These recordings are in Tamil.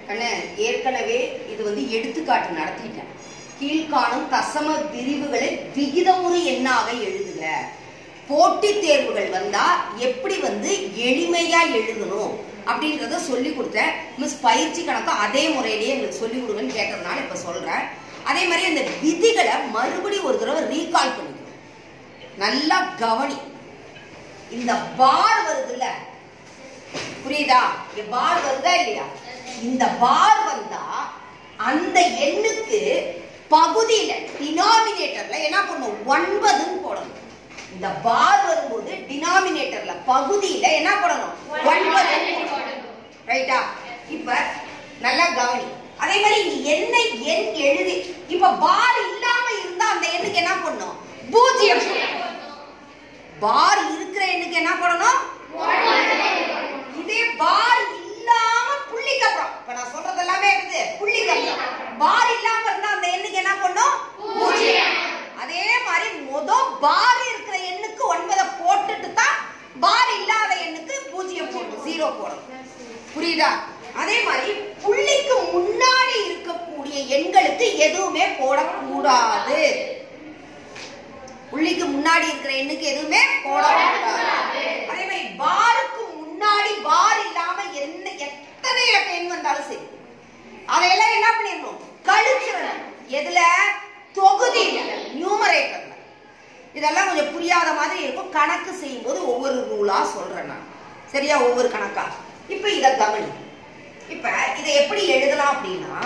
கண்ணு ஏற்கனவே இது வந்து எடுத்துக்காட்டு நடத்திட்டேன் கீழ்காணும் தசம விரிவுகளை விகிதமுறு எண்ணாக எழுதுக போட்டித் தேர்வுகள் வந்தா எப்படி வந்து எளிமையா எழுதணும் அப்படின்றத சொல்லி கொடுத்தேன் மிஸ் பயிற்சி கணக்கு அதே முறையிலேயே எங்களுக்கு சொல்லி கொடுங்கன்னு கேட்டதுனால இப்ப சொல்றேன் அதே மாதிரி அந்த விதிகளை மறுபடியும் ஒரு தடவை ரீகால் பண்ணிக்கணும் நல்லா கவனி இந்த பார் வருதுல்ல புரியுதா இங்க பார் வருதா இல்லையா இந்த பார் வந்தா அந்த எண்ணுக்கு பகுதியில டினாமினேட்டர்ல என்ன பண்ணும் ஒன்பதுன்னு போடணும் இந்த பார் வரும்போது டினாமினேட்டர்ல பகுதியில என்ன போடணும் ஒன்பது ரைட்டா இப்ப நல்லா கவனி அதே மாதிரி நீ என்ன எண் எழுதி இப்ப பார் இல்லாம இருந்தா அந்த எண்ணுக்கு என்ன பண்ணணும் பூஜ்ஜியம் பார் இருக்கிற எண்ணுக்கு என்ன போடணும் இதே பார் இல்லாம புள்ளிக்கு அப்புறம் இப்ப நான் சொல்றது எல்லாமே இருக்குது புள்ளிக்கு அப்புறம் பார் இல்லாம இருந்தா அந்த எண்ணுக்கு என்ன பண்ணும் பூஜ்ஜியம் அதே மாதிரி முத பார் இருக்கிற எண்ணுக்கு ஒன்பதை போட்டுட்டு தான் பார் இல்லாத எண்ணுக்கு பூஜ்ஜியம் போடணும் ஜீரோ போடணும் புரியுதா அதே மாதிரி புள்ளிக்கு முன்னாடி இருக்கக்கூடிய எண்களுக்கு எதுவுமே போடக்கூடாது புள்ளிக்கு முன்னாடி இருக்கிற எண்ணுக்கு எதுவுமே போடக்கூடாது அதே மாதிரி பாருக்கு முன்னாடி பார் இல்லாம என்ன எத்தனை இலக்க எண் வந்தாலும் சரி அதையெல்லாம் என்ன பண்ணிடணும் கழிச்சிடணும் எதுல தொகுதியில நியூமரேட்டர்ல இதெல்லாம் கொஞ்சம் புரியாத மாதிரி இருக்கும் கணக்கு செய்யும்போது ஒவ்வொரு ரூலா சொல்றேன் நான் சரியா ஒவ்வொரு கணக்கா இப்ப இத கவனி இப்ப இதை எப்படி எழுதலாம் அப்படின்னா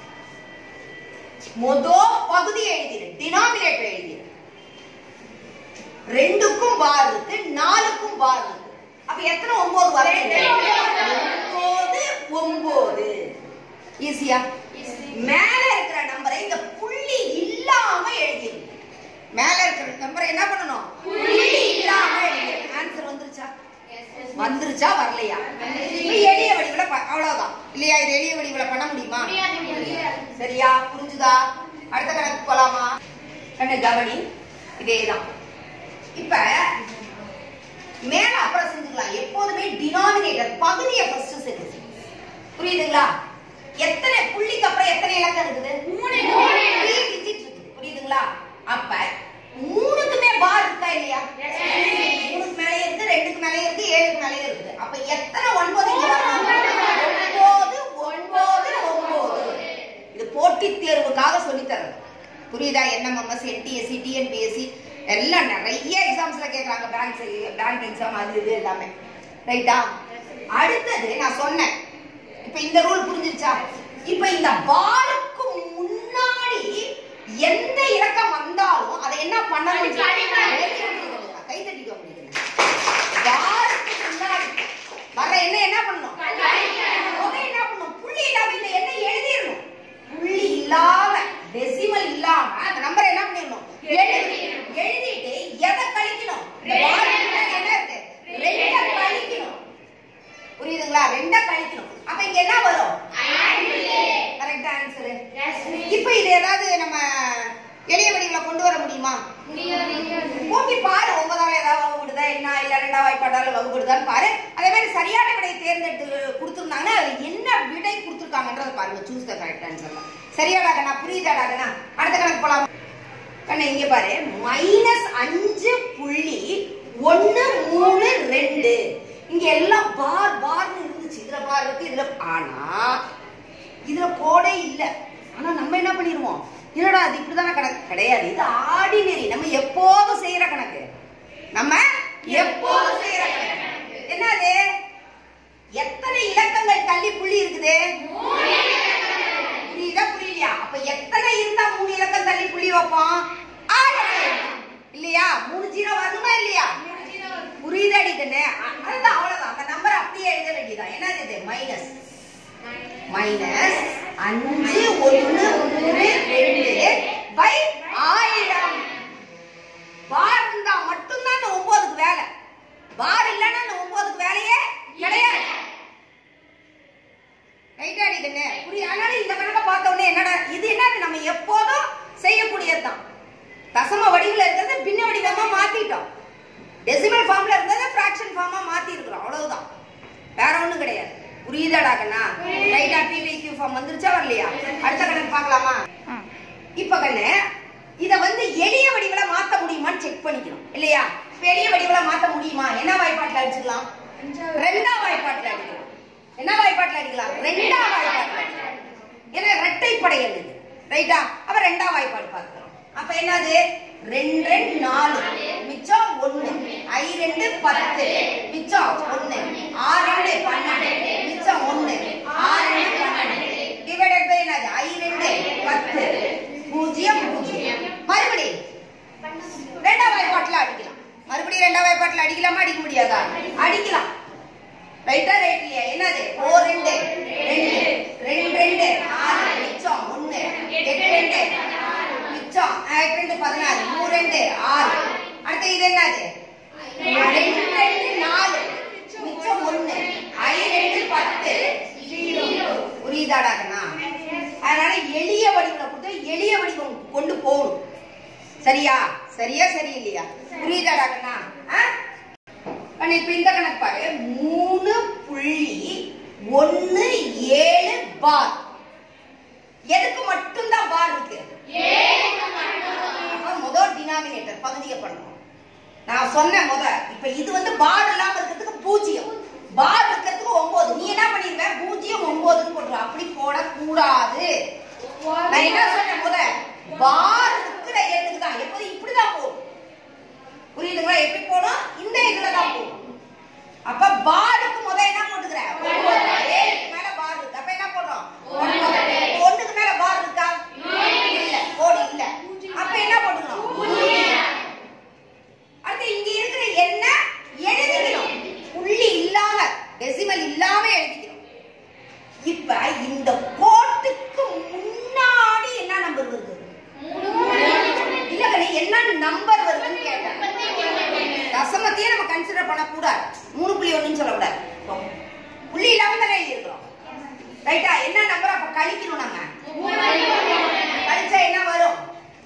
மொத பகுதி எழுதிடு டினாமினேட்டர் எழுதிடு ரெண்டுக்கும் பார் இருக்கு நாலுக்கும் பார் இருக்கு அப்ப எத்தனை ஒன்பது வரும் ஒன்பது ஒன்பது ஈஸியா மேல இருக்கிற நம்பரை இந்த புள்ளி இல்லாம எழுதிடு மேல இருக்கிற நம்பரை என்ன பண்ணணும் புள்ளி இல்லாம எழுதிடு ஆன்சர் வந்துருச்சா வந்துருச்சா வரலையா இப்ப எளிய வடிவுல ப- அவ்வளவுதான் இல்லையா இது எளிய வடிவுல பண்ண முடியுமா சரியா புரிஞ்சுதா அடுத்த கணக்கு போலாமா கண்ணு கவனி இதேதான் இப்ப மேல அப்புறம் செஞ்சுக்கலாம் எப்போதுமே டினாமினேட்டர் பகுதியை ஃபர்ஸ்ட் செஞ்சு புரியுதுங்களா எத்தனை புள்ளிக்கு அப்புறம் எத்தனை இலக்கம் இருக்குது மூணு Three digit இருக்குது. புரியுதுங்களா அப்ப மூணுக்குமே பார் இருக்கா இல்லையா மூணுக்கு மேலே இருக்கு ரெண்டுக்கு மேலே இருக்கு ஏழுக்கு மேலே இருக்குது அப்ப எத்தனை ஒன்பது இங்க வரணும் ஒன்பது ஒன்பது ஒன்பது இது போட்டித் தேர்வுக்காக சொல்லித் தர்றது புரியுதா என்எம்எம்எஸ் என்டிஎஸ்சி டிஎன்பிஎஸ்சி எல்லாம் நிறைய எக்ஸாம்ஸ்ல கேக்குறாங்க பேங்க் பேங்க் எக்ஸாம் அது இது எல்லாமே ரைட்டா அடுத்தது நான் சொன்னேன் இப்ப இந்த ரூல் புரிஞ்சிருச்சா இப்ப இந்த பாருக்கு முன்னாடி எந்த இலக்கம் வந்தாலும் அதை என்ன பண்ணணும் கை தட்டிக்க முடியும் பாருக்கு முன்னாடி வர என்ன என்ன பண்ணணும் உடனே என்ன பண்ணணும் புள்ளி இல்லாம இந்த எண்ணை எழுதிடணும் புள்ளி இல்லாம டெசிமல் இல்லாம அந்த நம்பரை என்ன பண்ணிடணும் எழுதிடணும். எழுதிட்டு எதை கழிக்கணும் இந்த பாருக்கு முன்னாடி என்ன இருக்கு ரெண்ட கழிக்கணும் புரியுதுங்களா ரெண்ட கழிக்கணும் அப்ப இங்க என்ன வரும் கரெக்ட் ஆன்சர் இப்ப இது ஏதாவது நம்ம எளிய வடிவுல கொண்டு வர முடியுமா கூட்டி பாரு ஒன்பதால ஏதாவது வகுப்படுதா என்ன இல்ல ரெண்டாவது வாய்ப்பாட்டால வகுப்படுதான்னு பாரு அதே மாதிரி சரியான விடையை தேர்ந்தெடுத்து கொடுத்துருந்தாங்கன்னா அதுல என்ன விடை கொடுத்துருக்காங்கன்றத பாருங்க சூஸ் த கரெக்ட் ஆன்சர் சரியாடா கண்ணா புரியுதாடா கண்ணா அடுத்த கணக்கு போலாம் கண்ணா இங்க பாரு மைனஸ் அஞ்சு புள்ளி ஒண்ணு மூணு ரெண்டு இங்க எல்லாம் பார் பார்னு இருந்துச்சு இதுல பார் இருக்கு இதுல ஆனா இதுல கோடே இல்ல ஆனா நம்ம என்ன பண்ணிடுவோம் என்னடா அது இப்படிதானே கணக்கு கிடையாது இது ஆர்டினரி நம்ம எப்போதும் செய்யற கணக்கு நம்ம எப்போதும் செய்யற கணக்கு என்னது எத்தனை இலக்கங்கள் தள்ளி புள்ளி இருக்குது புரியுதா புரியலையா அப்ப எத்தனை இருந்தா மூணு இலக்கம் தள்ளி புள்ளி வைப்போம் ஆறு இல்லையா மூணு ஜீரோ வருமா இல்லையா புரியுதாடி கண்ணு அ- அதுதான் அவ்வளவுதான் அந்த நம்பர் அப்படியே எழுத வேண்டியதான் என்னது இது மைனஸ் மைனஸ் அஞ்சு ஒண்ணு மூணு ரெண்டு பை ஆயிரம் பார் இருந்தா மட்டும்தான் அந்த ஒன்பதுக்கு வேலை பார் இல்லைன்னா அந்த ஒன்பதுக்கு வேலையே கிடையாது ரைட்டா அடிக்கண்ணே புரிய அதனால இந்த கணக்கை பார்த்த உடனே என்னடா இது என்னது நம்ம எப்போதும் செய்யக்கூடியதுதான் தசம வடிவில் இருக்கிறத பின்ன வடிவமா மாத்திட்டோம் டெசிமல் ஃபார்ம்ல இருந்ததை ஃபிராக்ஷன் ஃபார்மா மாத்தி இருக்கிறோம் அவ்வளவுதான் வேற ஒண்ணும் கிடையாது புரியுதாடா கண்ணா ரைட்டா பிபிக்யூ பக்கம் வந்துருச்சா வரலையா அடுத்த கணக்கு பார்க்கலாமா இப்ப கண்ணு இத வந்து எளிய வடிவில மாத்த முடியுமான்னு செக் பண்ணிக்கணும் இல்லையா இப்ப எளிய வடிவில மாத்த முடியுமா என்ன வாய்ப்பாட்டுல அடிச்சுக்கலாம் ரெண்டாம் வாய்ப்பாட்டுல அடிக்கலாம் என்ன வாய்ப்பாட்டுல அடிக்கலாம் ரெண்டாம் வாய்ப்பாட்டுல அடிக்கலாம் ஏன்னா இரட்டைப்படை இது ரைட்டா அப்ப ரெண்டாம் வாய்ப்பாடு பார்க்கிறோம் அப்ப என்னது ரெண்டு ரெண்டு நாலு மிச்சம் ஒண்ணு ஐ ரெண்டு பத்து மிச்சம் ஒண்ணு ஆறு ரெண்டு பன்னெண்டு மிச்சம் ஒண்ணு ஆறு ரெண்டு பன்னெண்டு டிவைடட் பை என்னது ஐ ரெண்டு பத்து பூஜ்ஜியம் பூஜ்ஜியம் மறுபடி ரெண்டாம் வாய்ப்பாட்டுல அடிக்கலாம் மறுபடியும் ரெண்டாம் வாய்ப்பாட்டுல அடிக்கலாமா அடிக்க முடியாதா அடிக்கலாம் ரைட்டா ரைட் இல்லையா என்னது ஓ ரெண்டு ரெண்டு ரெண்டு ரெண்டு ஆறு மிச்சம் ஒண்ணு எட்டு ரெண்டு மிச்சம் ஆ, எட்டு ரெண்டு பதினாறு மூணு ரெண்டு ஆறு அடுத்து இது என்னது ரெண்டு ரெண்டு நாலு மிச்சம் ஒண்ணு ஐ ரெண்டு பத்து புரியுதாடாக்கண்ணா அதனால எளிய வடிவம் கொடுத்து எளிய வடிவம் கொண்டு போகணும் சரியா சரியா சரி இல்லையா புரியுதாடாக்கண்ணா ஆ அண்ணா, இப்ப இந்த கணக்கு பாரு மூணு புள்ளி ஒன்னு ஏழு பார் எதுக்கு மட்டும்தான் பார் இருக்கு அப்ப முதல் டினாமினேட்டர் பகுதியை பண்ணணும் நான் சொன்னேன் முத இப்ப இது வந்து பார் இல்லாம இருக்கிறதுக்கு பூஜ்ஜியம் பார் இருக்கிறதுக்கு ஒன்பது நீ என்ன பண்ணிருக்க பூஜ்ஜியம் ஒன்பதுன்னு போட்டுருவ அப்படி போடக்கூடாது நான் என்ன சொன்னேன் முத பார் இருக்கிற எண்ணுக்கு தான் எப்போதும் இப்படிதான் போகும் புரியுதுங்களா எப்படி போடும் இந்த இதுல தான் போகும் அப்ப பாருக்கு முத என்ன போட்டுக்கிற ஒன்பது. ஏழுக்கு மேல பார் இருக்கு அப்ப என்ன போடுறோம் ஒன்பது. ஒண்ணுக்கு மேல பார் இருக்கா இல்ல கோடி இல்ல அப்ப என்ன போட்டுக்கணும் அடுத்து இங்க இருக்கிற என்ன எழுதிக்கணும் புள்ளி இல்லாம டெசிமல் இல்லாம எழுதிக்கணும் இப்ப இந்த கோட்டுக்கு முன்னாடி என்ன நம்பர் வருது இல்ல கண்ணே, என்ன நம்பர் வருதுன்னு கேட்டேன் தசமத்தையே நம்ம கன்சிடர் பண்ணக்கூடாது மூணு புள்ளி ஒண்ணுன்னு சொல்லக்கூடாது புள்ளி இல்லாம தானே எழுதியிருக்கிறோம் ரைட்டா என்ன நம்பர் அப்ப கழிக்கணும் நம்ம கழிச்சா என்ன வரும்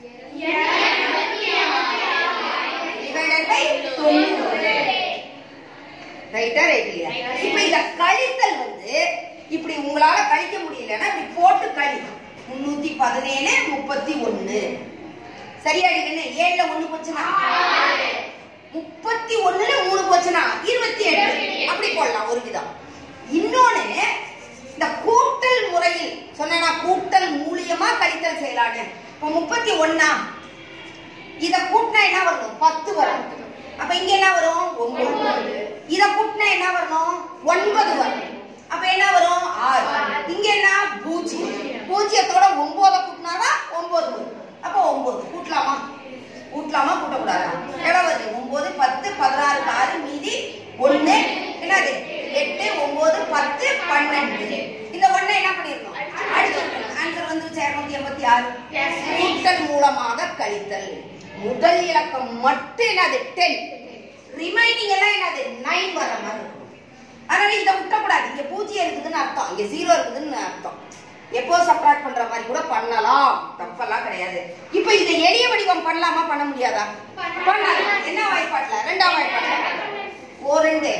divided by தொண்ணூறு. ரைட்டா ரைட் இல்லையா இப்ப இந்த கழித்தல் வந்து இப்படி உங்களால கழிக்க முடியலன்னா இப்படி போட்டு கழி முன்னூத்தி பதினேழு முப்பத்தி ஒண்ணு சரியா அடிக்கண்ணே ஏழுல ஒண்ணு போச்சுன்னா முப்பத்தி ஒண்ணுல மூணு போச்சுன்னா இருபத்தி எட்டு அப்படி போடலாம் ஒரு விதம் இன்னொன்னு இந்த கூட்டல் முறையில் சொன்னா கூட்டல் மூலியமா கழித்தல் செய்யலான்னு இப்ப முப்பத்தி ஒண்ணா இத கூட்டினா என்ன வரணும் பத்து வரும் அப்ப இங்க என்ன வரும் ஒன்பது இத கூட்டினா என்ன வரணும் ஒன்பது வரும் அப்ப என்ன வரும் ஆறு இங்க என்ன பூஜ்ஜியம் பூஜ்ஜியத்தோட ஒன்பத கூட்டினாதான் ஒன்பது வரும் அப்ப ஒன்பது கூட்டலாமா கூட்டலாமா கூட்டக்கூடாதா எவ்வளவு வருது ஒன்பது பத்து பதினாறு ஆறு மீதி ஒண்ணு என்னது எட்டு ஒன்பது பத்து பன்னெண்டு இந்த ஒண்ணை என்ன பண்ணிருக்கோம் அடுத்து ஆன்சர் வந்துருச்சு இருநூத்தி எண்பத்தி ஆறு கூட்டல் மூலமாக கழித்தல் முதல் இலக்கம் மட்டும் என்னது டென் ரிமைனிங் எல்லாம் என்னது நைன் வர மாதிரி இருக்கும் அதனால இதை விட்டக்கூடாது இங்க பூஜ்ஜியம் இருக்குதுன்னு அர்த்தம் இங்க ஜீரோ இருக்குதுன்னு அர்த்தம் எப்போ சப்ராக்ட் பண்ற மாதிரி கூட பண்ணலாம் தப்பெல்லாம் கிடையாது இப்போ இதை எளிய வடிவம் பண்ணலாமா பண்ண முடியாதா பண்ணலாம் என்ன வாய்ப்பாட்டுல ரெண்டாம் வாய்ப்பாட்டுல ஓ ரெண்டு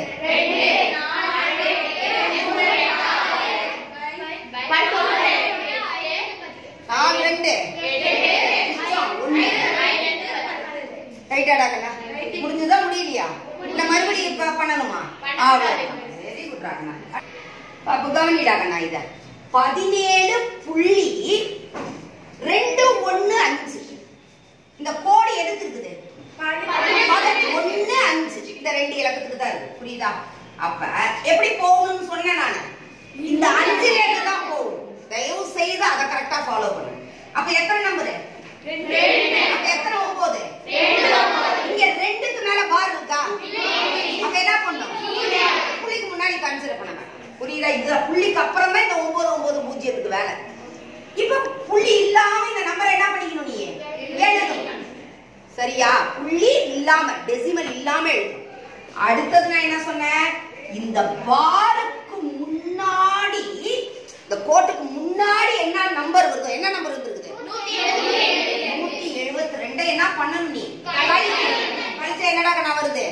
நாலு ரெண்டு மிச்சம் ஒண்ணு ரைட்டாடா கண்ணா முடிஞ்சதா முடியலையா இல்ல மறுபடியும் இப்ப பண்ணணுமா அவ்வளவுதான் வெரி குட் ராகண்ணா அப்ப கவனிடா கண்ணா இத பதினேழு புள்ளி ரெண்டு ஒண்ணு அஞ்சு இந்த கோடு எதுக்கு இருக்குது ஒண்ணு அஞ்சு இந்த ரெண்டு இலக்கத்துக்கு தான் இருக்கு புரியுதா அப்ப எப்படி போகணும்னு சொன்னேன் நானு இந்த அஞ்சுல இருந்து தான் போகும் தயவு செய்து அதை கரெக்டா ஃபாலோ பண்ணு அப்ப எத்தனை நம்பரு அப்ப எத்தனை ஒன்பது இங்க ரெண்டுக்கு மேல பார் இருக்கா அப்ப என்ன பண்ணும் புள்ளிக்கு முன்னாடி கன்சிடர் பண்ண வேண்டாம். புரியுதா இது புள்ளிக்கு அப்புறம் தான் இந்த ஒன்பது ஒன்பது பூஜ்ஜியத்துக்கு வேலை இப்ப புள்ளி இல்லாம இந்த நம்பரை என்ன பண்ணிக்கணும் நீ எழுதணும் சரியா புள்ளி இல்லாம டெசிமல் இல்லாம எழுதணும் அடுத்தது நான் என்ன சொன்னேன் இந்த பாருக்கு முன்னாடி இந்த கோட்டுக்கு முன்னாடி என்ன நம்பர் வருது என்ன நம்பர் வந்துருக்குது நூத்தி எழுபத்தி ரெண்டு என்ன பண்ணணும் நீ கழிக்கணும். கழிச்சா என்னடா கண்ணா வருது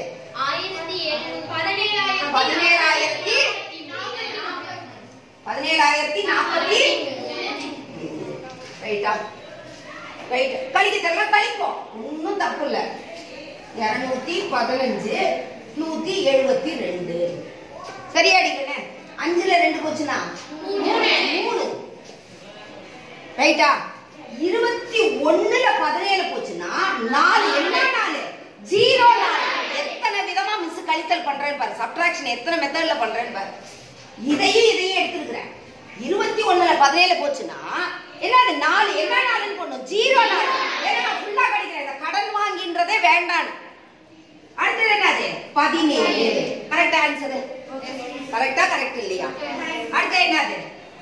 பதினேழாயிரத்தி பதினேழாயிரத்தி நாற்பத்தி ரைட்டா ரைட் கழிக்க தெரியல கழிப்போம் ஒன்றும் தப்பு இல்லை இரநூத்தி பதினஞ்சு நூத்தி எழுபத்தி ரெண்டு சரியாடிக்கண்ணே அஞ்சுல ரெண்டு போச்சுன்னா மூணு ரைட்டா இருபத்தி ஒண்ணுல பதினேழு போச்சுன்னா நாலு என்ன நாலு ஜீரோ நாலு எத்தனை விதமா மிஸ் கழித்தல் பண்றேன்னு பாரு சப்ட்ராக்ஷன் எத்தனை மெத்தட்ல பண்றேன்னு பாரு இதையும் இதையும் எடுத்துருக்கிறேன் இருபத்தி ஒண்ணுல பதினேழு போச்சுன்னா என்னது நாலு என்ன நாலுன்னு பண்ணும் ஜீரோ நாலு ஏன்னா நான் ஃபுல்லா கழிக்கிறேன் இந்த கடன் வாங்கின்றதே வேண்டான்னு அடுத்தது என்னது பதினேழு கரெக்டா ஆன்சர் கரெக்டா கரெக்ட் இல்லையா அடுத்து என்னது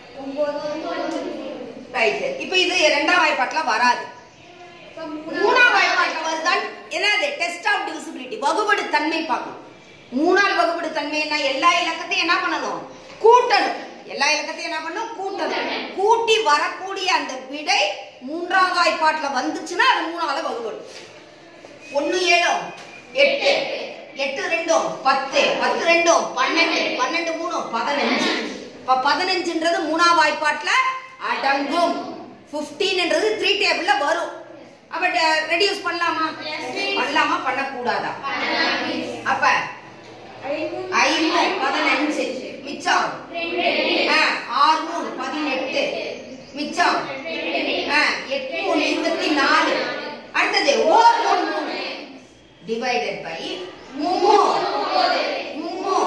ரைட் இப்போ இது இரண்டாம் வாய்ப்பாட்டுல வராது மூணாம் வாய்ப்பாட்டுல வருதான் என்னது டெஸ்ட் ஆஃப் டிவிசிபிலிட்டி வகுபடு தன்மை பார்க்கணும் மூணாவது வகுபடு தன்மைன்னா எல்லா இலக்கத்தையும் என்ன பண்ணணும் கூட்டணும் எல்லா இலக்கத்தையும் என்ன பண்ணணும் கூட்டணும் கூட்டி வரக்கூடிய அந்த விடை மூன்றாம் வாய்ப்பாட்டுல வந்துச்சுன்னா அது மூணாவது வகுபடும் ஒன்னு ஏழும் எட்டு எட்டு ரெண்டும் பத்து பத்து ரெண்டும் பன்னெண்டு பன்னெண்டு மூணும் பதினஞ்சு இப்ப பதினஞ்சுன்றது மூணாம் வாய்ப்பாட்டுல அடங்கும் 15 என்றது த்ரீ டேபிள்ல வரும் அப்ப ரெடியூஸ் பண்ணலாமா பண்ணலாமா பண்ணக்கூடாதா அப்ப ஐந்து பதினஞ்சு மிச்சம் ஆ, ஆறு மூணு பதினெட்டு மிச்சம் ஆ, எட்டு மூணு இருபத்தி நாலு அடுத்தது ஓர் மூணு மூணு டிவைடட் பை மூணு மூணு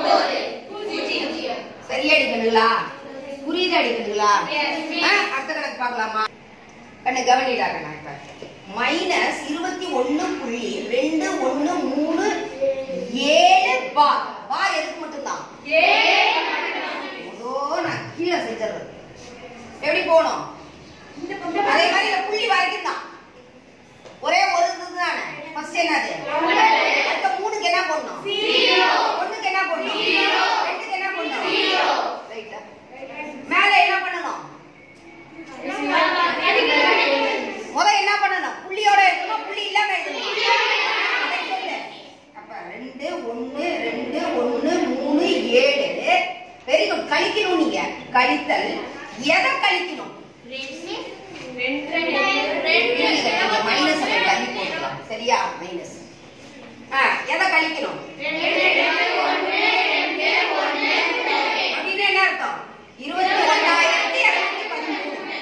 சரியா அடிக்கணுங்களா புரியுது அடிக்கணுங்களா ஆ, அடுத்த கணக்கு பார்க்கலாமா கண்ணு கவனிடா கணக்கு மைனஸ் இருபத்தி ஒண்ணு புள்ளி ரெண்டு ஒண்ணு மூணு ஏழு பா பா எதுக்கு மட்டும்தான் அதோ நான் கீழே செஞ்சிடுறது எப்படி போகணும் அதே மாதிரி இந்த புள்ளி வரைக்கும் தான் ஒரே ஒரு இது தானே ஃபர்ஸ்ட் என்னது அடுத்த மூணுக்கு என்ன பண்ணணும் ஒண்ணுக்கு என்ன பண்ணணும் ரெண்டுக்கு என்ன பண்ணணும் ரைட்டா மேல என்ன பண்ணணும் முத என்ன பண்ணணும் புள்ளியோட எழுதணும் புள்ளி இல்லாம எழுதணும் அதை சொல்லு. அப்ப ரெண்டு ஒண்ணு ரெண்டு ஒண்ணு மூணு ஏழு வெரி குட் கழிக்கணும் நீங்க கழித்தல் எதை கழிக்கணும் மைனஸ் தள்ளி போட்டுக்கலாம் சரியா மைனஸ் எதை கழிக்கணும் அப்படின்னு என்ன அர்த்தம் இருபத்தி ஒன்னாயிரத்தி இருநூத்தி பதிமூணு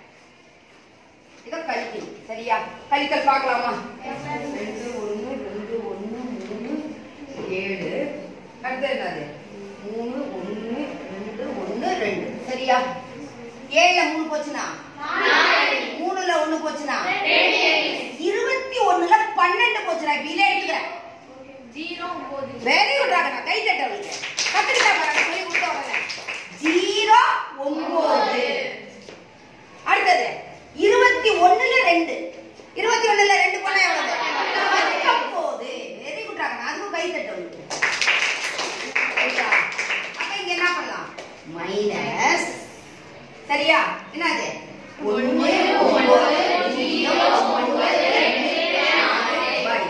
இதை கழிக்கணும் சரியா கழித்தல் பார்க்கலாமா ரெண்டு ஒண்ணு ரெண்டு ஒண்ணு மூணு ஏழு அடுத்து என்னது மூணு ஒண்ணு ரெண்டு ஒண்ணு ரெண்டு சரியா ஏழுல மூணு போச்சுனா மூணுல ஒண்ணு போச்சுனா இருபத்தி ஒண்ணுல பன்னெண்டு போச்சுனா இப்ப இதை எடுத்துக்கிறேன் வெரி குட் ராகனா கை தட்ட அவளுக்கு கத்துக்கிட்டா பாருங்க சொல்லி கொடுத்த உடனே ஜீரோ ஒன்பது அடுத்தது இருபத்தி ஒண்ணுல ரெண்டு இருபத்தி ஒண்ணுல ரெண்டு போனா எவ்வளவு பத்தொன்பது வெரி குட் ராகனா அதுக்கும் கை தட்ட அவளுக்கு ரைட்டா? அப்ப இங்க என்ன பண்ணலாம் மைனஸ் சரியா என்னது ஒண்ணு ஒன்பது ஜீரோ ஒன்பது ரெண்டு நாலு by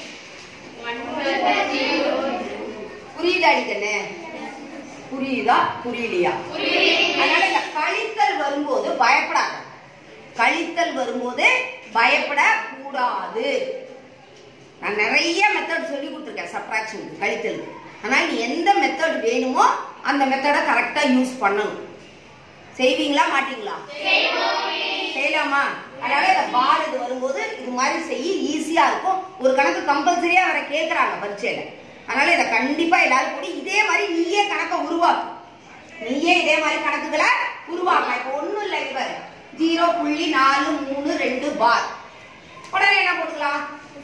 புரியுதா அடிக்கண்ணே புரியுதா புரியலையா அதனால இந்த கழித்தல் வரும்போது பயப்படாத கழித்தல் வரும்போது பயப்பட கூடாது நான் நிறைய மெத்தட் சொல்லி கொடுத்துருக்கேன் சப்ராக்ஷன் கழித்தலுக்கு அதனால நீ எந்த மெத்தட் வேணுமோ அந்த மெத்தடை கரெக்டா யூஸ் பண்ணணும் செய்வீங்களா மாட்டீங்களா செய்யலாமா அதனால இந்த பால் இது வரும்போது இது மாதிரி செய்ய ஈஸியா இருக்கும் ஒரு கணக்கு கம்பல்சரியா வர கேக்குறாங்க பரீட்சையில அதனால இதை கண்டிப்பா எல்லாரும் கூடி இதே மாதிரி நீயே கணக்கை உருவாக்கு நீயே இதே மாதிரி கணக்குகளை உருவாக்க இப்ப ஒண்ணும் இல்லை இது பாரு ஜீரோ புள்ளி நாலு மூணு ரெண்டு பார் உடனே என்ன போட்டுக்கலாம்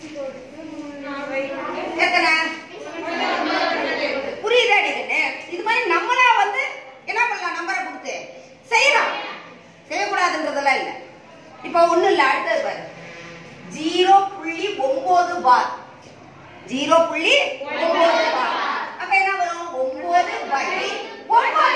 எத்தனை புரியுதா அடிக்கண்ணே இது மாதிரி நம்மளா வந்து என்ன பண்ணலாம் நம்பரை கொடுத்து செய்யலாம் செய்யக்கூடாதுன்றதெல்லாம் இல்ல இப்ப ஒண்ணும் இல்ல அடுத்தது பாரு ஜீரோ புள்ளி ஒன்பது பார் ஜீரோ புள்ளி ஒன்பது பார் அப்ப என்ன வரும் ஒன்பது பை ஒன்பது